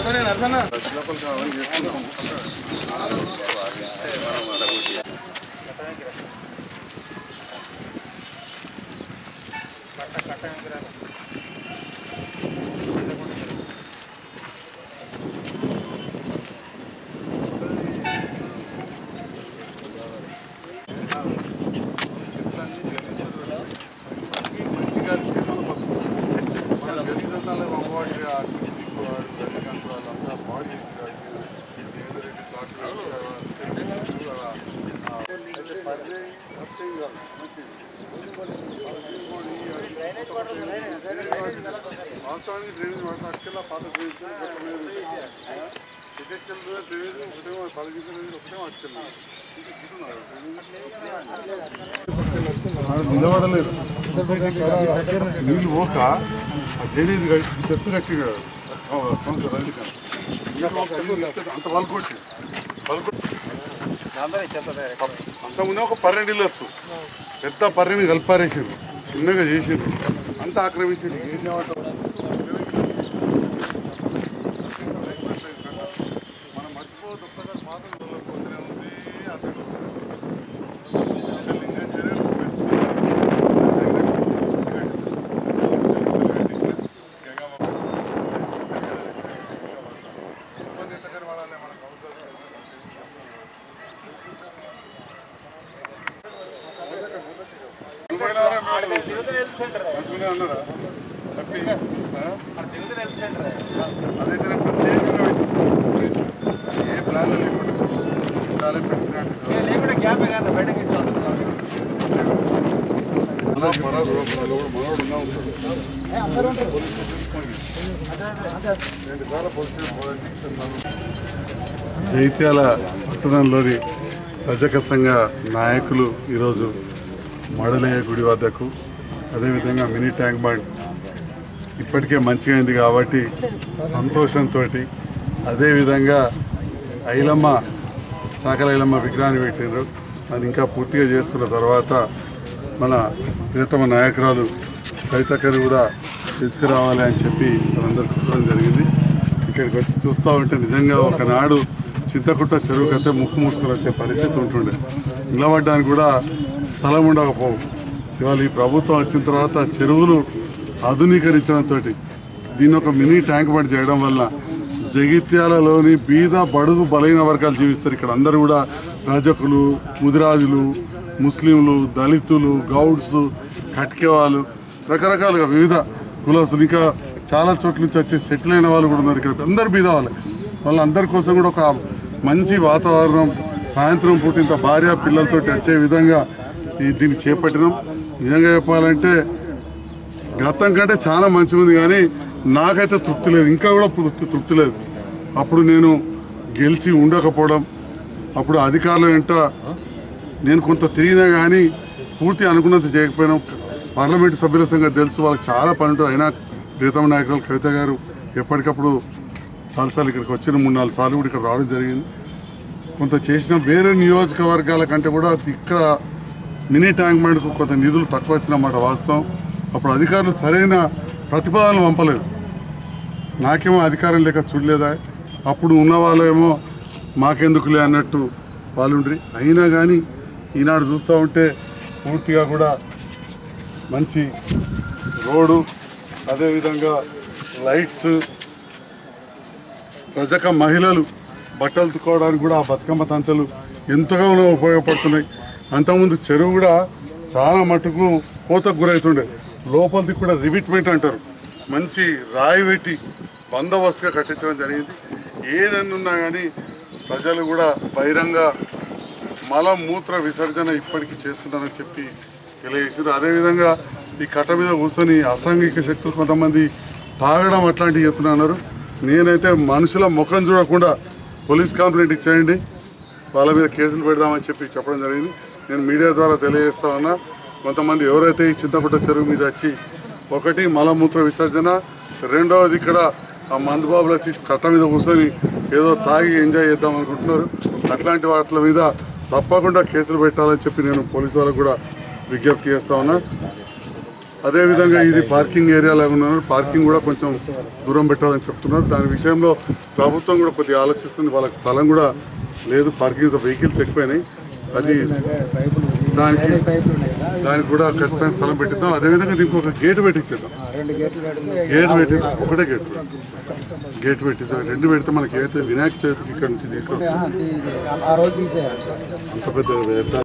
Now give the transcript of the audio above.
వాస్తవానికి drainage water అటుకెళ్ళి పాత drainage ticket drainage ఒకటేమో పది గిన్నెలు ఒకటేమో అటుకెళ్ళి నిలబడలేదు నీళ్ళు పోక ఆ డ్రైనేజ్ చెత్త కట్టి అంత పలుకొట్టి పలుకొట్టి అంత ముందే ఒక పర్రెండు ఇల్లు వచ్చు పెద్ద పర్రెని కలిపారేసారు చిన్నగా చేసారు అంత ఆక్రమించింది ఏం చేయమంటావు మనం మర్చిపోవద్దు ఒక్కసారి పాత రోజుల కోసమే ఉంది అతని కోసమే ఉంది. చెల్లించే చర్యలు బెస్ట్. ఇబ్బంది ఎంతకని వాడాలి మనకు అవసరం నువ్వైనారా మేడం? మంచిగానే అన్నారా చెప్పి ఆ? అదైతే నేను ప్రత్యేకంగా పెట్టించాను ఏ ప్లాన్ లేకుండా ఉండాలని పెట్టినట్టు అలా పరాదు, మనోడు మనోడు ఉన్నా ఉంటాడు. రెండు సార్లు పోలీసులు పోయింది, చెప్తాను. జైత్యాల పట్టణంలోని రజక సంఘ నాయకులు ఈరోజు మడలయ్య గుడి వద్దకు అదేవిధంగా మినీ ట్యాంక్ బండ్ ఇప్పటికే మంచిగా అయింది కాబట్టి సంతోషంతో అదేవిధంగా ఐలమ్మ సాకల ఐలమ్మ విగ్రహాన్ని పెట్టినారు దాన్ని ఇంకా పూర్తిగా చేసుకున్న తర్వాత మన ప్రియతమ నాయకురాలు కవితక్కని కూడా తీసుకురావాలి అని చెప్పి మనందరూ కూర్చోవడం జరిగింది ఇక్కడికి వచ్చి చూస్తూ ఉంటే నిజంగా ఒకనాడు చింతకుట్ట చెరువుకి అయితే ముక్కు మూసుకొని వచ్చే పరిస్థితి ఉంటుండే నిలబడడానికి కూడా స్థలం ఉండకపోవు ఇవాళ ఈ ప్రభుత్వం వచ్చిన తర్వాత చెరువులు ఆధునీకరించడంతో దీన్ని ఒక మినీ ట్యాంక్ బండ్ చేయడం వల్ల జగిత్యాలలోని బీద బడుగు బలైన వర్గాలు జీవిస్తారు ఇక్కడ అందరూ కూడా రజకులు ముదిరాజులు ముస్లింలు దళితులు గౌడ్స్ కట్కేవాళ్ళు రకరకాలుగా వివిధ కులస్తులు ఇంకా చాలా చోట్ల నుంచి వచ్చి సెటిల్ అయిన వాళ్ళు కూడా ఉన్నారు ఇక్కడ అందరు బీద వాళ్ళే వాళ్ళందరి కోసం కూడా ఒక మంచి వాతావరణం సాయంత్రం పూట ఇంత భార్య పిల్లలతో వచ్చే విధంగా ఈ దీన్ని చేపట్టినాం నిజంగా చెప్పాలంటే గతం కంటే చాలా మంచిగా ఉంది కానీ నాకైతే తృప్తి లేదు ఇంకా కూడా తృప్తి తృప్తి లేదు అప్పుడు నేను గెలిచి ఉండకపోవడం అప్పుడు అధికారులు వెంట నేను కొంత తిరిగినా కానీ పూర్తి అనుకున్నంత చేయకపోయినా పార్లమెంటు సభ్యుల సంగతి తెలుసు వాళ్ళకి చాలా పని ఉంటుంది అయినా ప్రీతమ నాయకులు కవిత గారు ఎప్పటికప్పుడు చాలాసార్లు ఇక్కడికి వచ్చిన మూడు నాలుగు సార్లు కూడా ఇక్కడ రావడం జరిగింది కొంత చేసిన వేరే నియోజకవర్గాల కంటే కూడా ఇక్కడ మినీ ట్యాంక్ బండ్కు కొంత నిధులు తక్కువ వచ్చినమాట వాస్తవం అప్పుడు అధికారులు సరైన ప్రతిపాదనలు పంపలేదు నాకేమో అధికారం లేక చూడలేదా అప్పుడు ఉన్న వాళ్ళేమో మాకెందుకులే అన్నట్టు వాళ్ళు ఉండ్రి అయినా కానీ ఈనాడు చూస్తూ ఉంటే పూర్తిగా కూడా మంచి రోడ్డు అదేవిధంగా లైట్స్ రజక మహిళలు బట్టలు తుక్కోవడానికి కూడా ఆ బతుకమ్మ తంతలు ఎంతగానో ఉపయోగపడుతున్నాయి అంతకుముందు చెరువు కూడా చాలా మటుకు కోతకు గురవుతుండే లోపలిది కూడా రివిట్మెంట్ అంటారు మంచి రాయి పెట్టి బందోబస్తుగా కట్టించడం జరిగింది ఏదన్నా ఉన్నా కానీ ప్రజలు కూడా బహిరంగ మల మూత్ర విసర్జన ఇప్పటికీ చేస్తున్నారని చెప్పి తెలియజేసారు అదేవిధంగా ఈ కట్ట మీద కూర్చొని అసాంఘిక శక్తులు కొంతమంది తాగడం అట్లాంటివి చెప్తున్నారు నేనైతే మనుషుల ముఖం చూడకుండా పోలీస్ కంప్లైంట్ ఇచ్చేయండి వాళ్ళ మీద కేసులు పెడదామని చెప్పి చెప్పడం జరిగింది నేను మీడియా ద్వారా తెలియజేస్తా ఉన్నా కొంతమంది ఎవరైతే ఈ చింతపుట్ట చెరువు మీద వచ్చి ఒకటి మలమూత్ర విసర్జన రెండవది ఇక్కడ ఆ మందుబాబులు వచ్చి కట్ట మీద కూర్చొని ఏదో తాగి ఎంజాయ్ చేద్దాం అనుకుంటున్నారు అట్లాంటి వాటి మీద తప్పకుండా కేసులు పెట్టాలని చెప్పి నేను పోలీసు వాళ్ళకు కూడా విజ్ఞప్తి చేస్తా ఉన్నా అదేవిధంగా ఇది పార్కింగ్ ఏరియాలో ఉన్నారు పార్కింగ్ కూడా కొంచెం దూరం పెట్టాలని చెప్తున్నారు దాని విషయంలో ప్రభుత్వం కూడా కొద్దిగా ఆలోచిస్తుంది వాళ్ళకి స్థలం కూడా లేదు పార్కింగ్ వెహికల్స్ ఎక్కువైనాయి అది పైపులు దానికి పైపులు ఉన్నాయి కదా దానికి కూడా ఖచ్చితంగా స్థలం పెట్టిద్దాం అదేవిధంగా దీనికి ఒక గేట్ పెట్టించేద్దాం ఆ, రెండు గేట్లు పెడితే గేట్ పెట్టి ఒకటే గేట్ గేట్ పెట్టిద్దాం రెండు పెడితే మనకి ఏదైతే వినాయక చవితికి ఇక్కడ నుంచి తీసుకొస్తాం ఆ, తీ- ఆ రోజు తీసేయాలి అంత పెద్ద